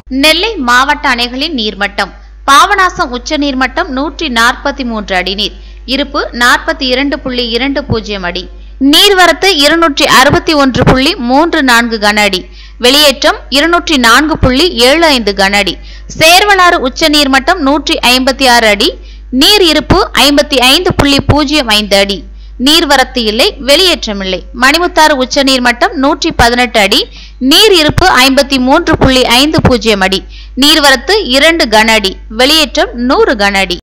நெல்லை மாவட்ட அணைகளின் நீர்மட்டம் பாபநாசம் உச்ச நீர்மட்டம் நூற்றி நாற்பத்தி மூன்று அடி நீர் இருப்பு நாற்பத்தி இரண்டு புள்ளி இரண்டு பூஜ்ஜியம் அடி நீர்வரத்து இருநூற்றி அறுபத்தி ஒன்று புள்ளி மூன்று நான்கு கன அடி வெளியேற்றம் இருநூற்றி நான்கு புள்ளி ஏழு ஐந்து கன அடி சேர்வலாறு உச்ச நீர்மட்டம் நூற்றி ஐம்பத்தி ஆறு அடி நீர் இருப்பு ஐம்பத்தி ஐந்து புள்ளி பூஜ்ஜியம் ஐந்து அடி நீர்வரத்து இல்லை வெளியேற்றம் இல்லை மணிமுத்தாறு உச்ச நீர்மட்டம் நூற்றி பதினெட்டு அடி நீர் இருப்பு ஐம்பத்தி மூன்று புள்ளி ஐந்து பூஜ்ஜியம் அடி நீர்வரத்து இரண்டு கன அடி வெளியேற்றம் நூறு கன அடி